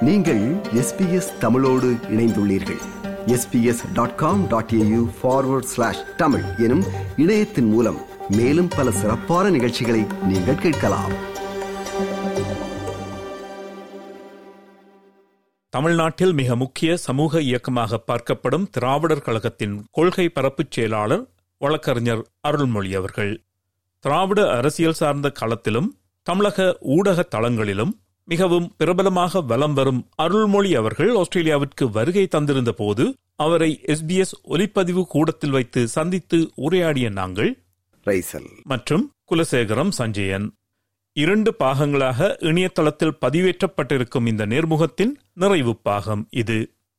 நீங்கள் எஸ்பிஎஸ் தமிழோடு இணைந்துள்ளீர்கள் SBS dot com dot AU forward slash Tamil எனும் இணையத்தின் மூலம் மேலும் பல சிறப்பான நிகழ்ச்சிகளை நீங்கள் கேட்கலாம் தமிழ்நாட்டில் மிக முக்கிய சமூக இயக்கமாக பார்க்கப்படும் திராவிடர் கழகத்தின் கொள்கை பரப்புச் செயலாளர் வழக்கறிஞர் அருள்மொழி அவர்கள் திராவிட அரசியல் சார்ந்த களத்திலும் தமிழக ஊடக தளங்களிலும் மிகவும் பிரபலமாக வலம் வரும் அருள்மொழி அவர்கள் ஆஸ்திரேலியாவிற்கு வருகை தந்திருந்த போது அவரை எஸ்பிஎஸ் ஒலிப்பதிவு கூடத்தில் வைத்து சந்தித்து உரையாடிய நாங்கள் ரைசல் மற்றும் குலசேகரம் சஞ்சயன் இரண்டு பாகங்களாக இணையதளத்தில் பதிவேற்றப்பட்டிருக்கும் இந்த நேர்முகத்தின் நிறைவு பாகம் இது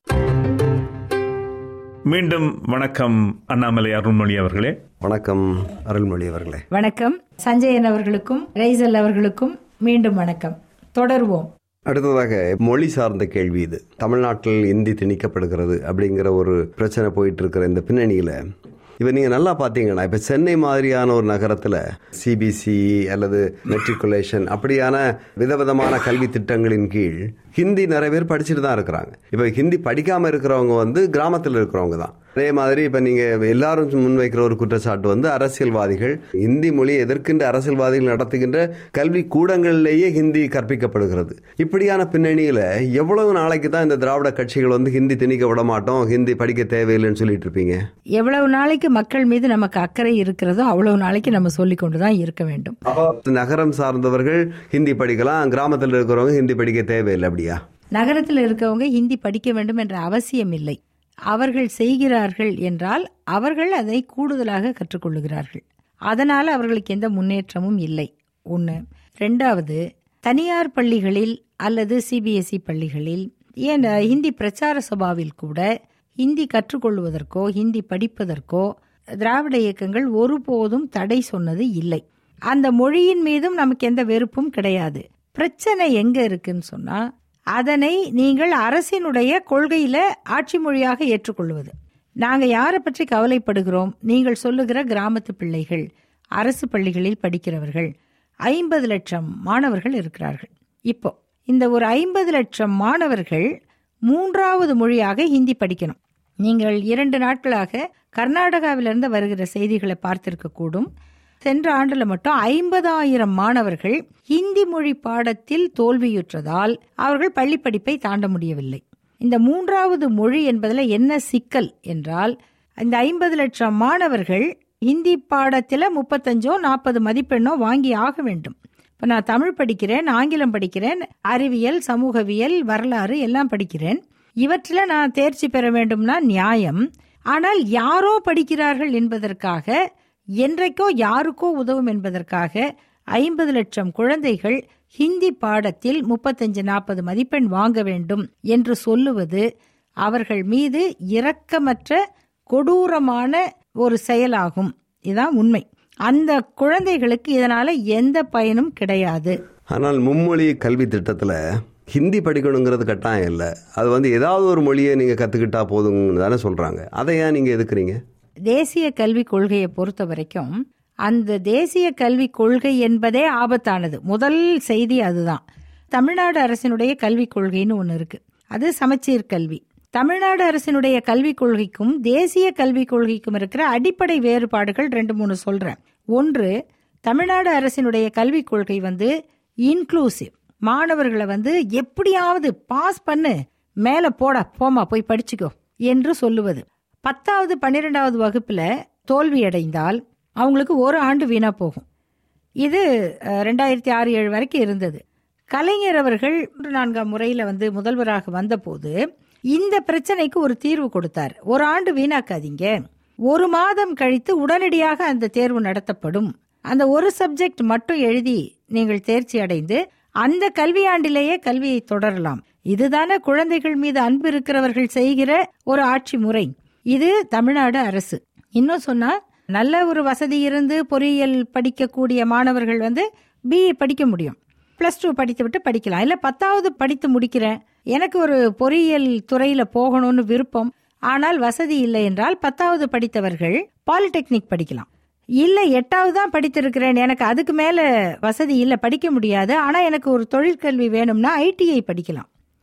மீண்டும் வணக்கம் அண்ணாமலை அருண்மொழி அவர்களே வணக்கம் அருள்மொழி அவர்களே வணக்கம் சஞ்சயன் அவர்களுக்கும் ரைசல் அவர்களுக்கும் மீண்டும் வணக்கம் தொடர்வோம் அடுத்ததாக மொழி சார்ந்த கேள்வி இது தமிழ்நாட்டில் இந்தி திணிக்கப்படுகிறது அப்படிங்கிற ஒரு பிரச்சனை போயிட்டு இருக்கிற இந்த பின்னணியில் இப்போ நீங்கள் நல்லா பார்த்தீங்கன்னா இப்போ சென்னை மாதிரியான ஒரு நகரத்தில் சிபிசி அல்லது மெட்ரிகுலேஷன் அப்படியான விதவிதமான கல்வி திட்டங்களின் கீழ் ஹிந்தி நிறைய பேர் படிச்சுட்டு தான் இருக்கிறாங்க இப்போ ஹிந்தி படிக்காமல் இருக்கிறவங்க வந்து கிராமத்தில் இருக்கிறவங்க தான் அதே மாதிரி இப்போ நீங்கள் எல்லாரும் முன்வைக்கிற ஒரு குற்றச்சாட்டு வந்து அரசியல்வாதிகள் ஹிந்தி மொழியை எதிர்க்கின்ற அரசியல்வாதிகள் நடத்துகின்ற கல்வி கூடங்களிலேயே ஹிந்தி கற்பிக்கப்படுகிறது இப்படியான பின்னணியில் எவ்வளவு நாளைக்கு தான் இந்த திராவிட கட்சிகள் வந்து ஹிந்தி திணிக்க விட மாட்டோம் ஹிந்தி படிக்க தேவையில்லைன்னு சொல்லிட்டு இருப்பீங்க எவ்வளவு நாளைக்கு மக்கள் மீது நமக்கு அக்கறை இருக்கிறதோ அவ்வளவு நாளைக்கு நம்ம சொல்லிக் கொண்டுதான் இருக்க வேண்டும் நகரம் சார்ந்தவர்கள் ஹிந்தி படிக்கலாம் கிராமத்தில் இருக்கிறவங்க ஹிந்தி படிக்க தேவையில்லை அப்படியா நகரத்தில் இருக்கவங்க ஹிந்தி படிக்க வேண்டும் என்ற அவசியம் இல்லை அவர்கள் செய்கிறார்கள் என்றால் அவர்கள் அதை கூடுதலாக கற்றுக்கொள்ளுகிறார்கள் அதனால் அவர்களுக்கு எந்த முன்னேற்றமும் இல்லை ஒன்று ரெண்டாவது தனியார் பள்ளிகளில் அல்லது சிபிஎஸ்இ பள்ளிகளில் ஏன் ஹிந்தி பிரச்சார சபாவில் கூட ஹிந்தி கற்றுக்கொள்வதற்கோ ஹிந்தி படிப்பதற்கோ திராவிட இயக்கங்கள் ஒருபோதும் தடை சொன்னது இல்லை அந்த மொழியின் மீதும் நமக்கு எந்த வெறுப்பும் கிடையாது பிரச்சனை எங்க இருக்குன்னு சொன்னா அதனை நீங்கள் அரசினுடைய கொள்கையில ஆட்சி மொழியாக ஏற்றுக்கொள்வது நாங்க யாரை பற்றி கவலைப்படுகிறோம் நீங்கள் சொல்லுகிற கிராமத்து பிள்ளைகள் அரசு பள்ளிகளில் படிக்கிறவர்கள் ஐம்பது லட்சம் மாணவர்கள் இருக்கிறார்கள் இப்போ இந்த ஒரு ஐம்பது லட்சம் மாணவர்கள் மூன்றாவது மொழியாக ஹிந்தி படிக்கணும் நீங்கள் இரண்டு நாட்களாக கர்நாடகாவிலிருந்து வருகிற செய்திகளை பார்த்திருக்க கூடும் சென்ற ஆண்டுல மட்டும் ஐம்பதாயிரம் மாணவர்கள் ஹிந்தி மொழி பாடத்தில் தோல்வியுற்றதால் அவர்கள் பள்ளி படிப்பை தாண்ட முடியவில்லை இந்த மூன்றாவது மொழி என்பதில் என்ன சிக்கல் என்றால் இந்த ஐம்பது லட்சம் மாணவர்கள் ஹிந்தி பாடத்தில் முப்பத்தஞ்சோ நாற்பது மதிப்பெண்ணோ வாங்கி ஆக வேண்டும் இப்போ நான் தமிழ் படிக்கிறேன் ஆங்கிலம் படிக்கிறேன் அறிவியல் சமூகவியல் வரலாறு எல்லாம் படிக்கிறேன் இவற்றில் நான் தேர்ச்சி பெற வேண்டும்னா நியாயம் ஆனால் யாரோ படிக்கிறார்கள் என்பதற்காக என்றைக்கோ யாருக்கோ உதவும் என்பதற்காக ஐம்பது லட்சம் குழந்தைகள் ஹிந்தி பாடத்தில் முப்பத்தஞ்சு நாற்பது மதிப்பெண் வாங்க வேண்டும் என்று சொல்லுவது அவர்கள் மீது இரக்கமற்ற கொடூரமான ஒரு செயலாகும் இதுதான் உண்மை அந்த குழந்தைகளுக்கு இதனால எந்த பயனும் கிடையாது ஆனால் மும்மொழி கல்வி திட்டத்தில் ஹிந்தி படிக்கணுங்கிறது கட்டாயம் இல்லை அது வந்து ஏதாவது ஒரு மொழியை நீங்கள் கற்றுக்கிட்டா போதும்னு தானே சொல்கிறாங்க அதை ஏன் நீங்கள் எதுக்குறீங்க தேசிய கல்விக் கொள்கையை பொறுத்த வரைக்கும் அந்த தேசிய கல்விக் கொள்கை என்பதே ஆபத்தானது முதல் செய்தி அதுதான் தமிழ்நாடு அரசினுடைய கல்விக் கொள்கைன்னு ஒன்று இருக்கு அது சமச்சீர் கல்வி தமிழ்நாடு அரசினுடைய கல்விக் கொள்கைக்கும் தேசிய கல்விக் கொள்கைக்கும் இருக்கிற அடிப்படை வேறுபாடுகள் ரெண்டு மூணு சொல்றேன் ஒன்று தமிழ்நாடு அரசினுடைய கல்விக் கொள்கை வந்து இன்க்ளூசிவ் மாணவர்களை வந்து எப்படியாவது பாஸ் பண்ணு மேல போட போமா போய் படிச்சுக்கோ என்று சொல்லுவது பத்தாவது பன்னிரெண்டாவது வகுப்புல தோல்வி அடைந்தால் அவங்களுக்கு ஒரு ஆண்டு வீணா போகும் இது ரெண்டாயிரத்தி ஆறு ஏழு வரைக்கும் இருந்தது கலைஞர் அவர்கள் மூன்று நான்காம் முறையில் வந்து முதல்வராக வந்தபோது இந்த பிரச்சனைக்கு ஒரு தீர்வு கொடுத்தார் ஒரு ஆண்டு வீணாக்காதீங்க ஒரு மாதம் கழித்து உடனடியாக அந்த தேர்வு நடத்தப்படும் அந்த ஒரு சப்ஜெக்ட் மட்டும் எழுதி நீங்கள் தேர்ச்சி அடைந்து அந்த கல்வியாண்டிலேயே கல்வியை தொடரலாம் இதுதானே குழந்தைகள் மீது அன்பு இருக்கிறவர்கள் செய்கிற ஒரு ஆட்சி முறை இது தமிழ்நாடு அரசு இன்னும் சொன்னா நல்ல ஒரு வசதி இருந்து பொறியியல் படிக்கக்கூடிய மாணவர்கள் வந்து பிஇ படிக்க முடியும் பிளஸ் டூ படித்து விட்டு படிக்கலாம் இல்ல பத்தாவது படித்து முடிக்கிறேன் எனக்கு ஒரு பொறியியல் துறையில போகணும்னு விருப்பம் ஆனால் வசதி இல்லை என்றால் பத்தாவது படித்தவர்கள் பாலிடெக்னிக் படிக்கலாம் இல்ல எட்டாவது தான் படித்திருக்கிறேன் எனக்கு அதுக்கு மேல வசதி இல்ல படிக்க முடியாது ஆனா எனக்கு ஒரு தொழிற்கல்வி வேணும்னா ஐடிஐ படிக்கலாம்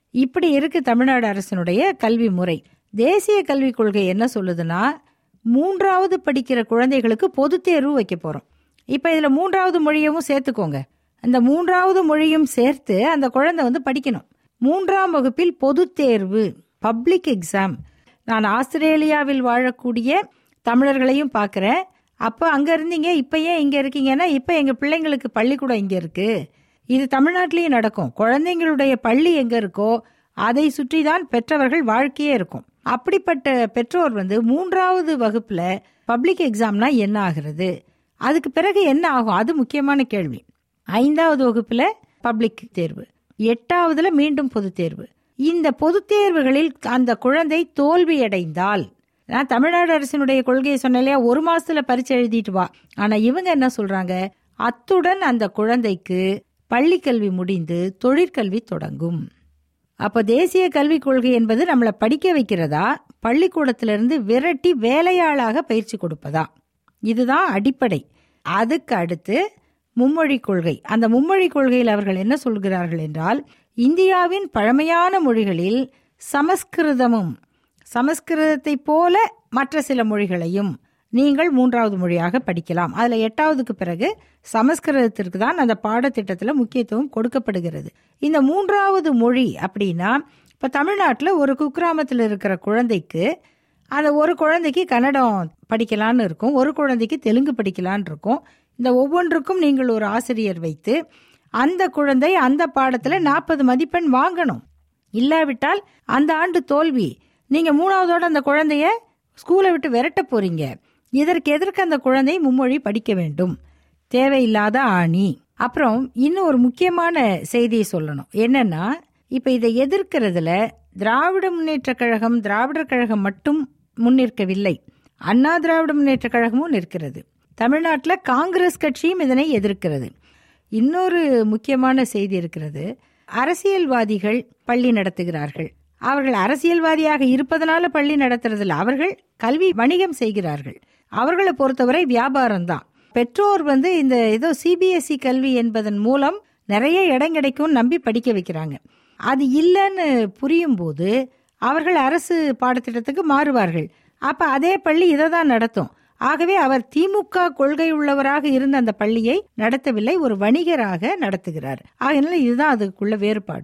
இப்படி இருக்கு தமிழ்நாடு அரசினுடைய கல்வி முறை தேசிய கல்விக் கொள்கை என்ன சொல்லுதுன்னா மூன்றாவது படிக்கிற குழந்தைகளுக்கு பொதுத் தேர்வு வைக்க போறோம் இப்ப இதுல மூன்றாவது மொழியவும் சேர்த்துக்கோங்க அந்த மூன்றாவது மொழியும் சேர்த்து அந்த குழந்தை வந்து படிக்கணும் மூன்றாம் வகுப்பில் பொதுத் தேர்வு பப்ளிக் எக்ஸாம் நான் ஆஸ்திரேலியாவில் வாழக்கூடிய தமிழர்களையும் பார்க்குறேன் அப்போ அங்கே இருந்தீங்க இப்போ ஏன் இங்கே இருக்கீங்கன்னா இப்போ எங்கள் பிள்ளைங்களுக்கு பள்ளிக்கூடம் இங்கே இருக்கு இது தமிழ்நாட்டிலேயும் நடக்கும் குழந்தைங்களுடைய பள்ளி எங்கே இருக்கோ அதை சுற்றி தான் பெற்றவர்கள் வாழ்க்கையே இருக்கும் அப்படிப்பட்ட பெற்றோர் வந்து மூன்றாவது வகுப்புல பப்ளிக் எக்ஸாம்னா என்ன ஆகிறது அதுக்கு பிறகு என்ன ஆகும் அது முக்கியமான கேள்வி ஐந்தாவது வகுப்புல பப்ளிக் தேர்வு எட்டாவதுல மீண்டும் பொதுத் தேர்வு இந்த பொதுத் தேர்வுகளில் அந்த குழந்தை தோல்வியடைந்தால் நான் தமிழ்நாடு அரசினுடைய கொள்கையை சொன்னேன் இல்லையா ஒரு மாசத்துல பரீட்சை எழுதிட்டு வா ஆனா இவங்க என்ன சொல்றாங்க அத்துடன் அந்த குழந்தைக்கு பள்ளிக்கல்வி முடிந்து தொழிற்கல்வி தொடங்கும் அப்ப தேசிய கல்விக் கொள்கை என்பது நம்மளை படிக்க வைக்கிறதா பள்ளிக்கூடத்திலிருந்து விரட்டி வேலையாளாக பயிற்சி கொடுப்பதா இதுதான் அடிப்படை அதுக்கு அடுத்து மும்மொழி கொள்கை அந்த மும்மொழி கொள்கையில் அவர்கள் என்ன சொல்கிறார்கள் என்றால் இந்தியாவின் பழமையான மொழிகளில் சமஸ்கிருதமும் சமஸ்கிருதத்தை போல மற்ற சில மொழிகளையும் நீங்கள் மூன்றாவது மொழியாக படிக்கலாம் அதுல எட்டாவதுக்கு பிறகு சமஸ்கிருதத்திற்கு தான் அந்த பாடத்திட்டத்தில் முக்கியத்துவம் கொடுக்கப்படுகிறது இந்த மூன்றாவது மொழி அப்படின்னா இப்ப தமிழ்நாட்டில் ஒரு குக்கிராமத்தில் இருக்கிற குழந்தைக்கு அந்த ஒரு குழந்தைக்கு கன்னடம் படிக்கலான்னு இருக்கும் ஒரு குழந்தைக்கு தெலுங்கு படிக்கலான்னு இருக்கும் இந்த ஒவ்வொன்றுக்கும் நீங்கள் ஒரு ஆசிரியர் வைத்து அந்த குழந்தை அந்த பாடத்துல நாற்பது மதிப்பெண் வாங்கணும் இல்லாவிட்டால் அந்த ஆண்டு தோல்வி நீங்க மூணாவதோட அந்த குழந்தைய ஸ்கூலை விட்டு விரட்ட போறீங்க இதற்கு எதற்கு அந்த குழந்தை மும்மொழி படிக்க வேண்டும் தேவையில்லாத ஆணி அப்புறம் இன்னும் ஒரு முக்கியமான செய்தியை சொல்லணும் என்னன்னா இப்ப இதை எதிர்க்கிறதுல திராவிட முன்னேற்ற கழகம் திராவிடர் கழகம் மட்டும் முன்னிற்கவில்லை அண்ணா திராவிட முன்னேற்ற கழகமும் நிற்கிறது தமிழ்நாட்டில் காங்கிரஸ் கட்சியும் இதனை எதிர்க்கிறது இன்னொரு முக்கியமான செய்தி இருக்கிறது அரசியல்வாதிகள் பள்ளி நடத்துகிறார்கள் அவர்கள் அரசியல்வாதியாக இருப்பதனால பள்ளி நடத்துறதில்ல அவர்கள் கல்வி வணிகம் செய்கிறார்கள் அவர்களை பொறுத்தவரை வியாபாரம் தான் பெற்றோர் வந்து இந்த ஏதோ சிபிஎஸ்இ கல்வி என்பதன் மூலம் நிறைய இடம் கிடைக்கும் நம்பி படிக்க வைக்கிறாங்க அது இல்லைன்னு புரியும் போது அவர்கள் அரசு பாடத்திட்டத்துக்கு மாறுவார்கள் அப்ப அதே பள்ளி இதை தான் நடத்தும் ஆகவே அவர் திமுக கொள்கை உள்ளவராக இருந்த அந்த பள்ளியை நடத்தவில்லை ஒரு வணிகராக நடத்துகிறார் ஆகையினால இதுதான் அதுக்குள்ள வேறுபாடு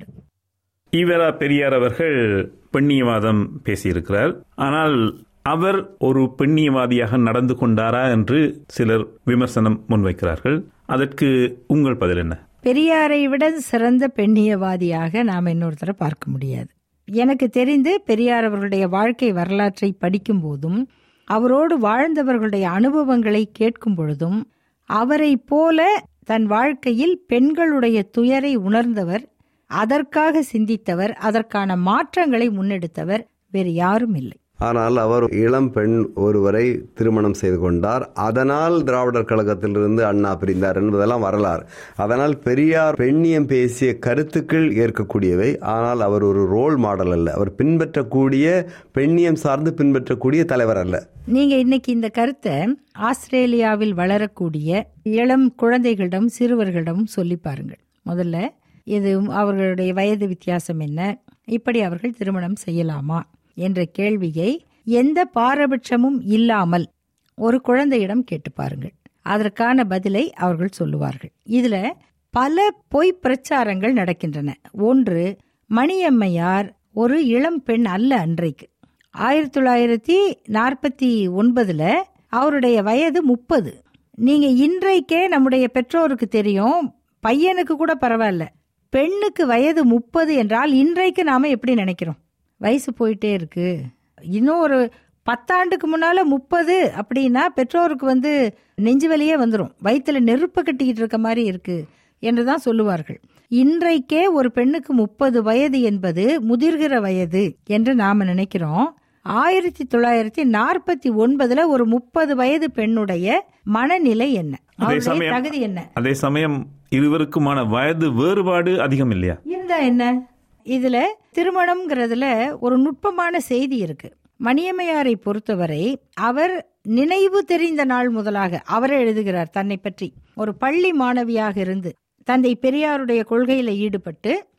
ஈவரா பெரியார் அவர்கள் பெண்ணியவாதம் பேசியிருக்கிறார் ஆனால் அவர் ஒரு பெண்ணியவாதியாக நடந்து கொண்டாரா என்று சிலர் விமர்சனம் முன்வைக்கிறார்கள் அதற்கு உங்கள் பதில் என்ன பெரியாரை விட சிறந்த பெண்ணியவாதியாக நாம் இன்னொருத்தரை பார்க்க முடியாது எனக்கு தெரிந்து பெரியார் அவர்களுடைய வாழ்க்கை வரலாற்றை படிக்கும் போதும் அவரோடு வாழ்ந்தவர்களுடைய அனுபவங்களை கேட்கும் பொழுதும் அவரை போல தன் வாழ்க்கையில் பெண்களுடைய துயரை உணர்ந்தவர் அதற்காக சிந்தித்தவர் அதற்கான மாற்றங்களை முன்னெடுத்தவர் வேறு யாரும் இல்லை ஆனால் அவர் இளம் பெண் ஒருவரை திருமணம் செய்து கொண்டார் அதனால் திராவிடர் கழகத்திலிருந்து அண்ணா பிரிந்தார் என்பதெல்லாம் வரலாறு அதனால் பெரியார் பெண்ணியம் பேசிய கருத்துக்கள் ஏற்கக்கூடியவை ஆனால் அவர் ஒரு ரோல் மாடல் அல்ல அவர் பின்பற்றக்கூடிய பெண்ணியம் சார்ந்து பின்பற்றக்கூடிய தலைவர் அல்ல நீங்க இன்னைக்கு இந்த கருத்தை ஆஸ்திரேலியாவில் வளரக்கூடிய இளம் குழந்தைகளிடம் சிறுவர்களிடம் சொல்லி பாருங்கள் முதல்ல இது அவர்களுடைய வயது வித்தியாசம் என்ன இப்படி அவர்கள் திருமணம் செய்யலாமா என்ற கேள்வியை எந்த பாரபட்சமும் இல்லாமல் ஒரு குழந்தையிடம் கேட்டு பாருங்கள் அதற்கான பதிலை அவர்கள் சொல்லுவார்கள் இதுல பல பொய் பிரச்சாரங்கள் நடக்கின்றன ஒன்று மணியம்மையார் ஒரு இளம் பெண் அல்ல அன்றைக்கு ஆயிரத்தி தொள்ளாயிரத்தி நாற்பத்தி ஒன்பதுல அவருடைய வயது முப்பது நீங்க இன்றைக்கே நம்முடைய பெற்றோருக்கு தெரியும் பையனுக்கு கூட பரவாயில்ல பெண்ணுக்கு வயது முப்பது என்றால் இன்றைக்கு நாம எப்படி நினைக்கிறோம் வயசு போயிட்டே இருக்கு இன்னும் ஒரு பத்தாண்டுக்கு முன்னால முப்பது அப்படின்னா பெற்றோருக்கு வந்து நெஞ்சு வலியே வந்துடும் வயிற்றுல நெருப்பு கட்டிக்கிட்டு இருக்க மாதிரி இருக்கு என்றுதான் சொல்லுவார்கள் இன்றைக்கே ஒரு பெண்ணுக்கு முப்பது வயது என்பது முதிர்கிற வயது என்று நாம நினைக்கிறோம் ஆயிரத்தி தொள்ளாயிரத்தி நாற்பத்தி ஒன்பதுல ஒரு முப்பது வயது பெண்ணுடைய மனநிலை என்ன அவருடைய சமயம் தகுதி என்ன அதே சமயம் இருவருக்குமான வயது வேறுபாடு அதிகம் இல்லையா இருந்தா என்ன இதுல திருமணம்ங்கிறதுல ஒரு நுட்பமான செய்தி இருக்கு மணியம்மையாரை பொறுத்தவரை அவர் நினைவு தெரிந்த நாள் முதலாக அவரே எழுதுகிறார் தன்னை பற்றி ஒரு பள்ளி மாணவியாக இருந்து தந்தை பெரியாருடைய கொள்கையில ஈடுபட்டு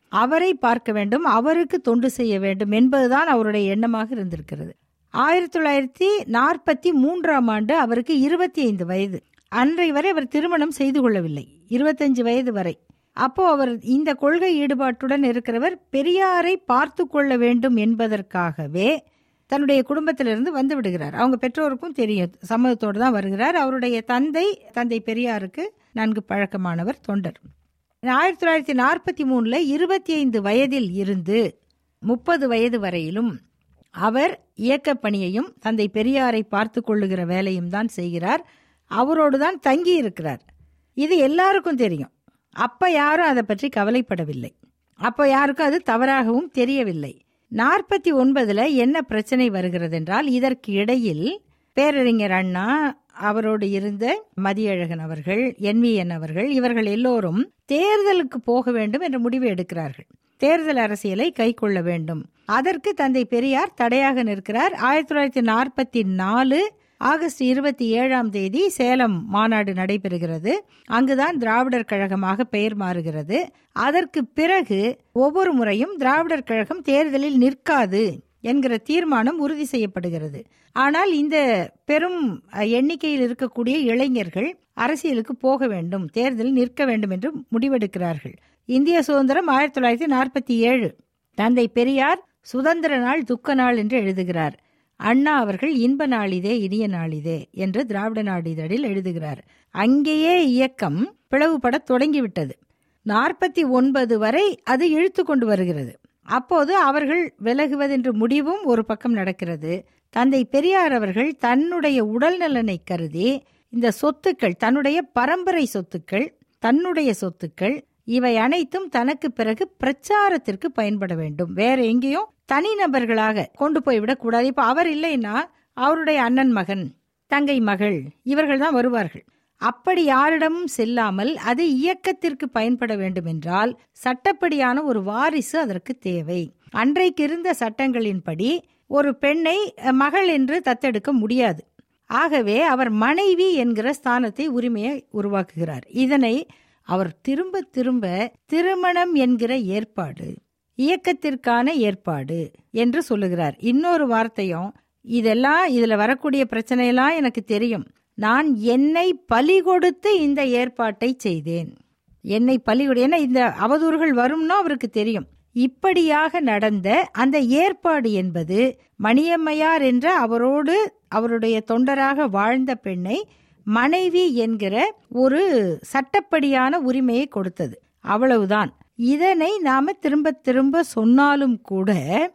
அவரை பார்க்க வேண்டும் அவருக்கு தொண்டு செய்ய வேண்டும் என்பதுதான் அவருடைய எண்ணமாக இருந்திருக்கிறது ஆயிரத்தி தொள்ளாயிரத்தி நாற்பத்தி மூன்றாம் ஆண்டு அவருக்கு இருபத்தி ஐந்து வயது அன்றை வரை அவர் திருமணம் செய்து கொள்ளவில்லை இருபத்தஞ்சு வயது வரை அப்போ அவர் இந்த கொள்கை ஈடுபாட்டுடன் இருக்கிறவர் பெரியாரை பார்த்து கொள்ள வேண்டும் என்பதற்காகவே தன்னுடைய குடும்பத்திலிருந்து வந்து விடுகிறார் அவங்க பெற்றோருக்கும் தெரியும் சம்மதத்தோடு தான் வருகிறார் அவருடைய தந்தை தந்தை பெரியாருக்கு நன்கு பழக்கமானவர் தொண்டர் ஆயிரத்தி தொள்ளாயிரத்தி நாற்பத்தி மூணுல இருபத்தி ஐந்து வயதில் இருந்து முப்பது வயது வரையிலும் அவர் இயக்கப் பணியையும் தந்தை பெரியாரை பார்த்து கொள்ளுகிற வேலையும் தான் செய்கிறார் அவரோடு தான் தங்கி இருக்கிறார் இது எல்லாருக்கும் தெரியும் அப்ப யாரும் அதை பற்றி கவலைப்படவில்லை அப்போ யாருக்கும் அது தவறாகவும் தெரியவில்லை நாற்பத்தி ஒன்பதுல என்ன பிரச்சனை வருகிறது என்றால் இதற்கு இடையில் பேரறிஞர் அண்ணா அவரோடு இருந்த மதியழகன் அவர்கள் என்விஎன் அவர்கள் இவர்கள் எல்லோரும் தேர்தலுக்கு போக வேண்டும் என்ற முடிவு எடுக்கிறார்கள் தேர்தல் அரசியலை கை கொள்ள வேண்டும் அதற்கு தந்தை பெரியார் தடையாக நிற்கிறார் ஆயிரத்தி தொள்ளாயிரத்தி நாற்பத்தி நாலு ஆகஸ்ட் இருபத்தி ஏழாம் தேதி சேலம் மாநாடு நடைபெறுகிறது அங்குதான் திராவிடர் கழகமாக பெயர் மாறுகிறது அதற்கு பிறகு ஒவ்வொரு முறையும் திராவிடர் கழகம் தேர்தலில் நிற்காது என்கிற தீர்மானம் உறுதி செய்யப்படுகிறது ஆனால் இந்த பெரும் எண்ணிக்கையில் இருக்கக்கூடிய இளைஞர்கள் அரசியலுக்கு போக வேண்டும் தேர்தலில் நிற்க வேண்டும் என்று முடிவெடுக்கிறார்கள் இந்திய சுதந்திரம் ஆயிரத்தி தொள்ளாயிரத்தி நாற்பத்தி ஏழு தந்தை பெரியார் சுதந்திர நாள் துக்க நாள் என்று எழுதுகிறார் அண்ணா அவர்கள் இன்ப நாளிதே இனிய நாளிதே என்று திராவிட நாளிதழில் எழுதுகிறார் அங்கேயே இயக்கம் பிளவுபட தொடங்கிவிட்டது நாற்பத்தி ஒன்பது வரை அது இழுத்து கொண்டு வருகிறது அப்போது அவர்கள் விலகுவதென்று முடிவும் ஒரு பக்கம் நடக்கிறது தந்தை பெரியார் அவர்கள் தன்னுடைய உடல் நலனை கருதி இந்த சொத்துக்கள் தன்னுடைய பரம்பரை சொத்துக்கள் தன்னுடைய சொத்துக்கள் இவை அனைத்தும் தனக்கு பிறகு பிரச்சாரத்திற்கு பயன்பட வேண்டும் வேற எங்கேயும் தனிநபர்களாக கொண்டு போய் விடக்கூடாது இப்ப அவர் இல்லைன்னா அவருடைய அண்ணன் மகன் தங்கை மகள் இவர்கள் தான் வருவார்கள் அப்படி யாரிடமும் செல்லாமல் அது இயக்கத்திற்கு பயன்பட வேண்டும் என்றால் சட்டப்படியான ஒரு வாரிசு அதற்கு தேவை அன்றைக்கு இருந்த சட்டங்களின்படி ஒரு பெண்ணை மகள் என்று தத்தெடுக்க முடியாது ஆகவே அவர் மனைவி என்கிற ஸ்தானத்தை உரிமையை உருவாக்குகிறார் இதனை அவர் திரும்ப திரும்ப திருமணம் என்கிற ஏற்பாடு இயக்கத்திற்கான ஏற்பாடு என்று சொல்லுகிறார் இன்னொரு வார்த்தையும் இதெல்லாம் இதுல வரக்கூடிய பிரச்சனையெல்லாம் எனக்கு தெரியும் நான் என்னை பலி கொடுத்து இந்த ஏற்பாட்டை செய்தேன் என்னை பலி கொடு ஏன்னா இந்த அவதூறுகள் வரும்னா அவருக்கு தெரியும் இப்படியாக நடந்த அந்த ஏற்பாடு என்பது மணியம்மையார் என்ற அவரோடு அவருடைய தொண்டராக வாழ்ந்த பெண்ணை மனைவி என்கிற ஒரு சட்டப்படியான உரிமையை கொடுத்தது அவ்வளவுதான் இதனை நாம திரும்ப திரும்ப சொன்னாலும் கூட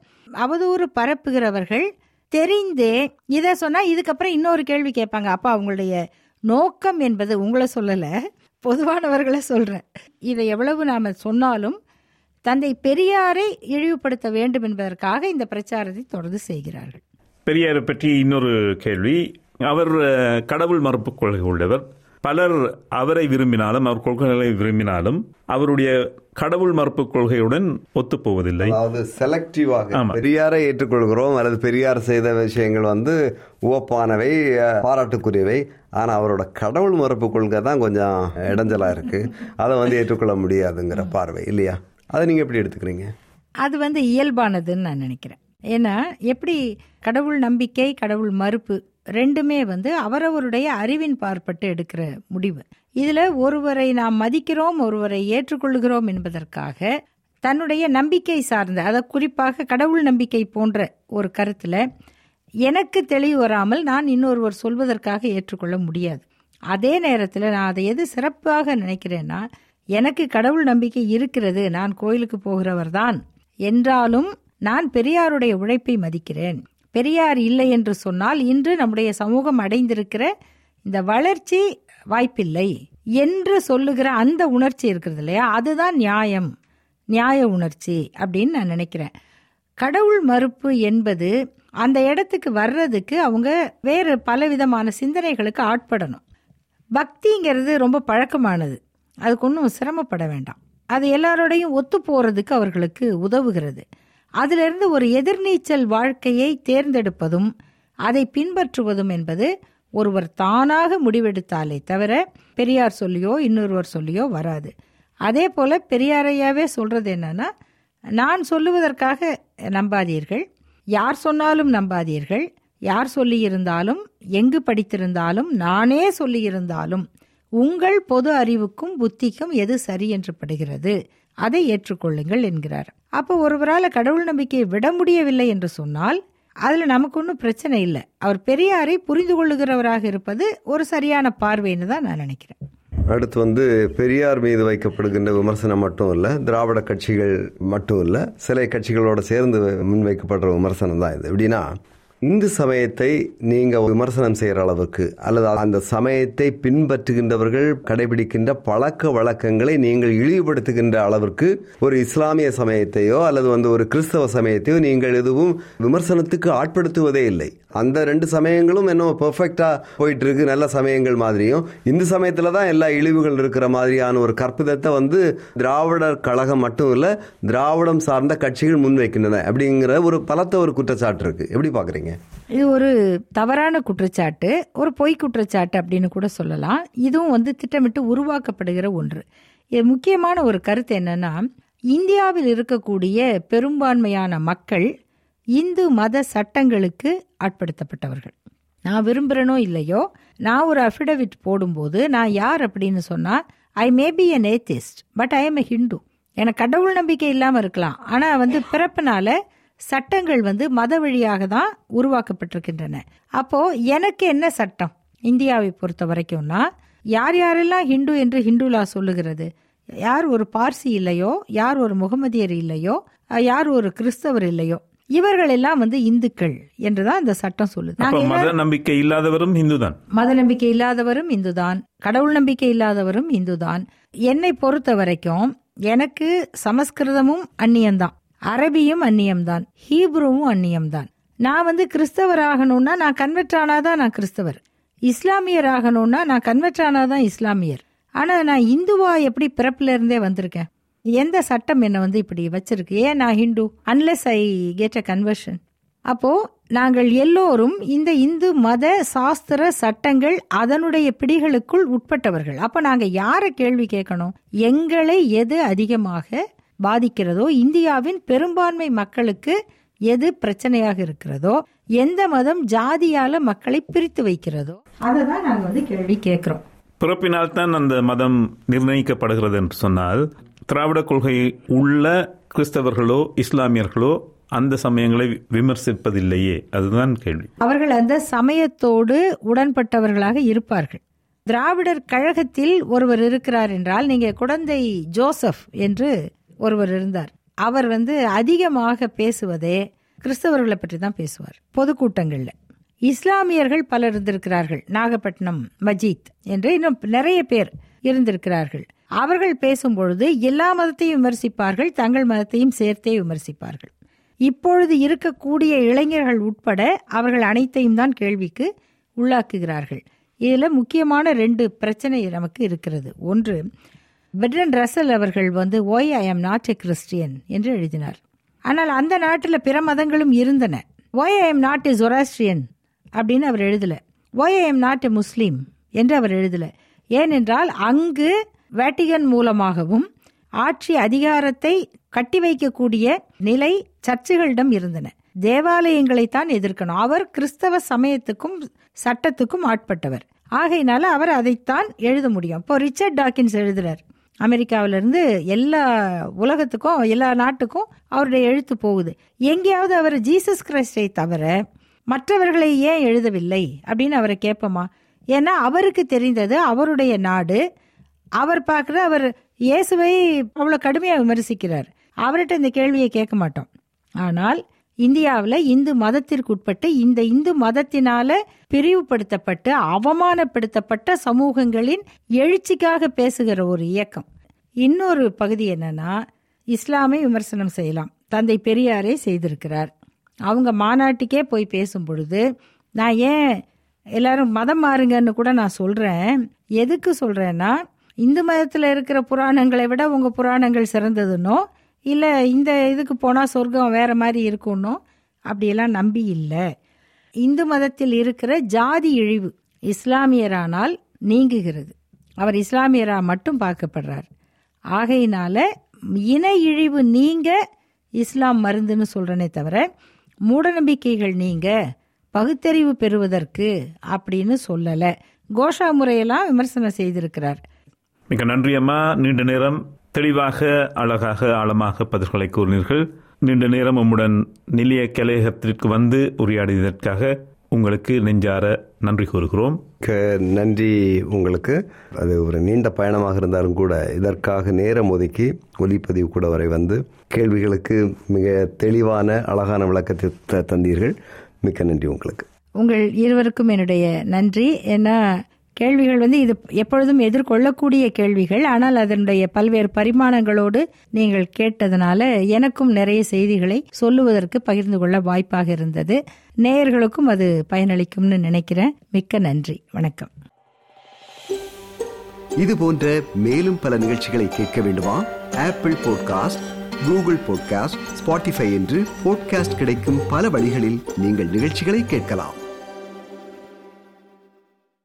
அவதூறு பரப்புகிறவர்கள் தெரிந்தே இதை சொன்னா இதுக்கப்புறம் இன்னொரு கேள்வி கேட்பாங்க அப்பா அவங்களுடைய நோக்கம் என்பது உங்களை சொல்லல பொதுவானவர்களை சொல்றேன் இதை எவ்வளவு நாம சொன்னாலும் தந்தை பெரியாரை இழிவுபடுத்த வேண்டும் என்பதற்காக இந்த பிரச்சாரத்தை தொடர்ந்து செய்கிறார்கள் பெரியாரை பற்றி இன்னொரு கேள்வி அவர் அஹ், கடவுள் மறுப்பு கொள்கை உள்ளவர் பலர் அவரை விரும்பினாலும் அவர் கொள்கைகளை விரும்பினாலும் அவருடைய கடவுள் மறுப்பு கொள்கையுடன் ஒத்துப்போவதில்லை அதாவது செலக்டிவாக பெரியாரை ஏற்றுக்கொள்கிறோம் அல்லது பெரியார் செய்த விஷயங்கள் வந்து உவப்பானவை அஹ், பாராட்டுக்குரியவை ஆனா அவரோட கடவுள் மறுப்பு கொள்கை தான் கொஞ்சம் இடைஞ்சலா இருக்கு அதை வந்து ஏற்றுக்கொள்ள முடியாதுங்கிற பார்வை இல்லையா அதை நீங்க எப்படி எடுத்துக்கிறீங்க அது வந்து இயல்பானதுன்னு நான் நினைக்கிறேன் ஏன்னா எப்படி கடவுள் நம்பிக்கை கடவுள் மறுப்பு ரெண்டுமே வந்து அவரவருடைய அறிவின் பார்ப்பட்டு எடுக்கிற முடிவு இதுல ஒருவரை நாம் மதிக்கிறோம் ஒருவரை ஏற்றுக்கொள்கிறோம் என்பதற்காக தன்னுடைய நம்பிக்கை சார்ந்த அதை குறிப்பாக கடவுள் நம்பிக்கை போன்ற ஒரு கருத்துல எனக்கு தெளிவு வராமல் நான் இன்னொருவர் சொல்வதற்காக ஏற்றுக்கொள்ள முடியாது அதே நேரத்தில் நான் அதை எது சிறப்பாக நினைக்கிறேன்னா எனக்கு கடவுள் நம்பிக்கை இருக்கிறது நான் கோயிலுக்கு போகிறவர் தான் என்றாலும் நான் பெரியாருடைய உழைப்பை மதிக்கிறேன் பெரியார் இல்லை என்று சொன்னால் இன்று நம்முடைய சமூகம் அடைந்திருக்கிற இந்த வளர்ச்சி வாய்ப்பில்லை என்று சொல்லுகிற அந்த உணர்ச்சி இருக்கிறது இல்லையா அதுதான் நியாயம் நியாய உணர்ச்சி அப்படின்னு நான் நினைக்கிறேன் கடவுள் மறுப்பு என்பது அந்த இடத்துக்கு வர்றதுக்கு அவங்க வேறு பலவிதமான சிந்தனைகளுக்கு ஆட்படணும் பக்திங்கிறது ரொம்ப பழக்கமானது அதுக்கு ஒன்றும் சிரமப்பட வேண்டாம் அது எல்லாரோடையும் ஒத்து போறதுக்கு அவர்களுக்கு உதவுகிறது அதிலிருந்து ஒரு எதிர்நீச்சல் வாழ்க்கையை தேர்ந்தெடுப்பதும் அதை பின்பற்றுவதும் என்பது ஒருவர் தானாக முடிவெடுத்தாலே தவிர பெரியார் சொல்லியோ இன்னொருவர் சொல்லியோ வராது அதே போல பெரியாரையாவே சொல்றது என்னன்னா நான் சொல்லுவதற்காக நம்பாதீர்கள் யார் சொன்னாலும் நம்பாதீர்கள் யார் சொல்லியிருந்தாலும் எங்கு படித்திருந்தாலும் நானே சொல்லியிருந்தாலும் உங்கள் பொது அறிவுக்கும் புத்திக்கும் எது சரி என்று படுகிறது அதை ஏற்றுக்கொள்ளுங்கள் என்கிறார் அப்போ ஒருவரால் கடவுள் நம்பிக்கையை விட முடியவில்லை என்று சொன்னால் அதுல நமக்கு ஒன்றும் பிரச்சனை இல்லை அவர் பெரியாரை புரிந்து கொள்ளுகிறவராக இருப்பது ஒரு சரியான பார்வைன்னு தான் நான் நினைக்கிறேன் அடுத்து வந்து பெரியார் மீது வைக்கப்படுகின்ற விமர்சனம் மட்டும் இல்லை திராவிட கட்சிகள் மட்டும் இல்லை சில கட்சிகளோட சேர்ந்து முன்வைக்கப்படுற விமர்சனம் தான் இது எப்படின்னா இந்து சமயத்தை நீங்க விமர்சனம் செய்யற அளவுக்கு அல்லது அந்த சமயத்தை பின்பற்றுகின்றவர்கள் கடைபிடிக்கின்ற பழக்க வழக்கங்களை நீங்கள் இழிவுபடுத்துகின்ற அளவிற்கு ஒரு இஸ்லாமிய சமயத்தையோ அல்லது வந்து ஒரு கிறிஸ்தவ சமயத்தையோ நீங்கள் எதுவும் விமர்சனத்துக்கு ஆட்படுத்துவதே இல்லை அந்த ரெண்டு சமயங்களும் என்ன பெர்ஃபெக்டா போயிட்டு இருக்கு நல்ல சமயங்கள் மாதிரியும் இந்து சமயத்துல தான் எல்லா இழிவுகள் இருக்கிற மாதிரியான ஒரு கற்பிதத்தை வந்து திராவிடர் கழகம் மட்டும் இல்ல திராவிடம் சார்ந்த கட்சிகள் முன்வைக்கின்றன அப்படிங்கிற ஒரு பலத்த ஒரு குற்றச்சாட்டு இருக்கு எப்படி பாக்குறீங்க இது ஒரு தவறான குற்றச்சாட்டு ஒரு பொய் குற்றச்சாட்டு அப்படின்னு கூட சொல்லலாம் இதுவும் வந்து திட்டமிட்டு உருவாக்கப்படுகிற ஒன்று இது முக்கியமான ஒரு கருத்து என்னன்னா இந்தியாவில் இருக்கக்கூடிய பெரும்பான்மையான மக்கள் இந்து மத சட்டங்களுக்கு ஆட்படுத்தப்பட்டவர்கள் நான் விரும்புகிறனோ இல்லையோ நான் ஒரு அஃபிடவிட் போடும்போது நான் யார் அப்படின்னு சொன்னா I may be an atheist but I am a Hindu எனக்கு கடவுள் நம்பிக்கை இல்லாமல் இருக்கலாம் ஆனால் வந்து பிறப்பினால சட்டங்கள் வந்து மத வழியாக தான் உருவாக்கப்பட்டிருக்கின்றன அப்போ எனக்கு என்ன சட்டம் இந்தியாவை பொறுத்த வரைக்கும்னா யார் யாரெல்லாம் ஹிந்து என்று ஹிந்துலா சொல்லுகிறது யார் ஒரு பார்சி இல்லையோ யார் ஒரு முகமதியர் இல்லையோ யார் ஒரு கிறிஸ்தவர் இல்லையோ இவர்கள் எல்லாம் வந்து இந்துக்கள் என்றுதான் இந்த சட்டம் சொல்லுது அப்ப நாங்க மத நம்பிக்கை இல்லாதவரும் இந்துதான் மத நம்பிக்கை இல்லாதவரும் இந்துதான் கடவுள் நம்பிக்கை இல்லாதவரும் இந்துதான் என்னை பொறுத்த வரைக்கும் எனக்கு சமஸ்கிருதமும் அந்நியம்தான் அரபியும் அந்நியம்தான் ஹீப்ருவும் அந்நியம்தான் நான் வந்து கிறிஸ்தவர் ஆகணும்னா நான் கன்வெர்ட் ஆனாதான் நான் கிறிஸ்தவர் இஸ்லாமியர் ஆகணும்னா நான் கன்வெர்ட் ஆனாதான் இஸ்லாமியர் ஆனா நான் இந்துவா எப்படி பிறப்புல இருந்தே வந்திருக்கேன் எந்த சட்டம் என்ன வந்து இப்படி வச்சிருக்கு ஏன் நான் Hindu unless I get a conversion அப்போ நாங்கள் எல்லோரும் இந்த இந்து மத சாஸ்திர சட்டங்கள் அதனுடைய பிடிகளுக்குள் உட்பட்டவர்கள் அப்ப நாங்க யாரை கேள்வி கேட்கணும் எங்களை எது அதிகமாக பாதிக்கிறதோ இந்தியாவின் பெரும்பான்மை மக்களுக்கு எது பிரச்சனையாக இருக்கிறதோ எந்த மதம் ஜாதியால மக்களை பிரித்து வைக்கிறதோ அதை தான் நாங்க வந்து கேள்வி கேட்கிறோம் பிறப்பினால் தான் அந்த மதம் நிர்ணயிக்கப்படுகிறது என்று சொன்னால் திராவிட கொள்கை உள்ள கிறிஸ்தவர்களோ இஸ்லாமியர்களோ அந்த சமயங்களை விமர்சிப்பதில்லையே அதுதான் கேள்வி அவர்கள் அந்த சமயத்தோடு உடன்பட்டவர்களாக இருப்பார்கள் திராவிடர் கழகத்தில் ஒருவர் இருக்கிறார் என்றால் நீங்க குழந்தை ஜோசப் என்று ஒருவர் இருந்தார் அவர் வந்து அதிகமாக பேசுவதே கிறிஸ்தவர்களை பற்றி தான் பேசுவார் பொதுக்கூட்டங்கள்ல இஸ்லாமியர்கள் பலர் இருந்திருக்கிறார்கள் நாகப்பட்டினம் மஜீத் என்று இன்னும் நிறைய பேர் இருந்திருக்கிறார்கள் அவர்கள் பேசும்பொழுது எல்லா மதத்தையும் விமர்சிப்பார்கள் தங்கள் மதத்தையும் சேர்த்தே விமர்சிப்பார்கள் இப்பொழுது இருக்கக்கூடிய இளைஞர்கள் உட்பட அவர்கள் அனைத்தையும் தான் கேள்விக்கு உள்ளாக்குகிறார்கள் இதுல முக்கியமான ரெண்டு பிரச்சனை நமக்கு இருக்கிறது ஒன்று பெட்ரன் ரசல் அவர்கள் வந்து why I am not a Christian என்று எழுதினார் ஆனால் அந்த நாட்டில் பிற மதங்களும் இருந்தன why I am not a Zoroastrian அப்படின்னு அவர் எழுதல why I am not a Muslim என்று அவர் எழுதல ஏனென்றால் அங்கு வேட்டிகன் மூலமாகவும் ஆட்சி அதிகாரத்தை கட்டி வைக்கக்கூடிய நிலை சர்ச்சுகளிடம் இருந்தன தேவாலயங்களைத்தான் எதிர்க்கணும் அவர் கிறிஸ்தவ சமயத்துக்கும் சட்டத்துக்கும் ஆட்பட்டவர் ஆகையினால அவர் அதைத்தான் எழுத முடியும் இப்போ ரிச்சர்ட் டாக்கின்ஸ் எழுதுறார் அமெரிக்காவிலிருந்து எல்லா உலகத்துக்கும் எல்லா நாட்டுக்கும் அவருடைய எழுத்து போகுது எங்கேயாவது அவர் ஜீசஸ் கிரைஸ்டை தவிர மற்றவர்களை ஏன் எழுதவில்லை அப்படின்னு அவரை கேட்போமா ஏன்னா அவருக்கு தெரிந்தது அவருடைய நாடு அவர் பார்க்குற அவர் இயேசுவை அவ்வளோ கடுமையாக விமர்சிக்கிறார் அவர்கிட்ட இந்த கேள்வியை கேட்க மாட்டோம் ஆனால் இந்தியாவில் இந்து மதத்திற்கு உட்பட்டு இந்த இந்து மதத்தினால பிரிவுபடுத்தப்பட்டு அவமானப்படுத்தப்பட்ட சமூகங்களின் எழுச்சிக்காக பேசுகிற ஒரு இயக்கம் இன்னொரு பகுதி என்னன்னா இஸ்லாமை விமர்சனம் செய்யலாம் தந்தை பெரியாரே செய்திருக்கிறார் அவங்க மாநாட்டுக்கே போய் பேசும் பொழுது நான் ஏன் எல்லாரும் மதம் மாறுங்கன்னு கூட நான் சொல்றேன் எதுக்கு சொல்றேன்னா இந்து மதத்துல இருக்கிற புராணங்களை விட உங்க புராணங்கள் சிறந்ததுன்னோ இல்ல இந்த இதுக்கு போனா சொர்க்கம் வேற மாதிரி இருக்கும்னோ அப்படியெல்லாம் நம்பி இல்லை இந்து மதத்தில் இருக்கிற ஜாதி இழிவு இஸ்லாமியரானால் நீங்குகிறது அவர் இஸ்லாமியரா மட்டும் பார்க்கப்படுறார் ஆகையினால இன இழிவு நீங்க இஸ்லாம் மருந்துன்னு சொல்றனே தவிர மூடநம்பிக்கைகள் நீங்க பகுத்தறிவு பெறுவதற்கு அப்படின்னு சொல்லல கோஷா முறையெல்லாம் விமர்சனம் செய்திருக்கிறார் மிக நன்றி அம்மா நீண்ட நேரம் தெளிவாக அழகாக ஆழமாக பதில்களை கூறினீர்கள் நீண்ட நேரம் உம்முடன் நிலைய கலையகத்திற்கு வந்து உரையாடியதற்காக உங்களுக்கு நெஞ்சார நன்றி கூறுகிறோம் க- நன்றி உங்களுக்கு அது ஒரு நீண்ட பயணமாக இருந்தாலும் கூட இதற்காக நேரம் ஒதுக்கி ஒலிப்பதிவு கூட வரை வந்து கேள்விகளுக்கு மிக தெளிவான அழகான விளக்கத்தை த- தந்தீர்கள் மிக்க நன்றி உங்களுக்கு உங்கள் இருவருக்கும் என்னுடைய நன்றி ஏன்னா கேள்விகள் வந்து இது எப்பொழுதும் எதிர்கொள்ளக்கூடிய கேள்விகள் ஆனால் அதனுடைய பல்வேறு பரிமாணங்களோடு நீங்கள் கேட்டதனால எனக்கும் நிறைய செய்திகளை சொல்லுவதற்கு பகிர்ந்து கொள்ள வாய்ப்பாக இருந்தது நேயர்களுக்கும் அது பயனளிக்கும்னு நினைக்கிறேன் மிக்க நன்றி வணக்கம் இது போன்ற மேலும் பல நிகழ்ச்சிகளை கேட்க வேண்டுமா Apple podcast Google podcast Spotify என்று பாட்காஸ்ட் கிடைக்கும் பல வழிகளில் நீங்கள் நிகழ்ச்சிகளை கேட்கலாம்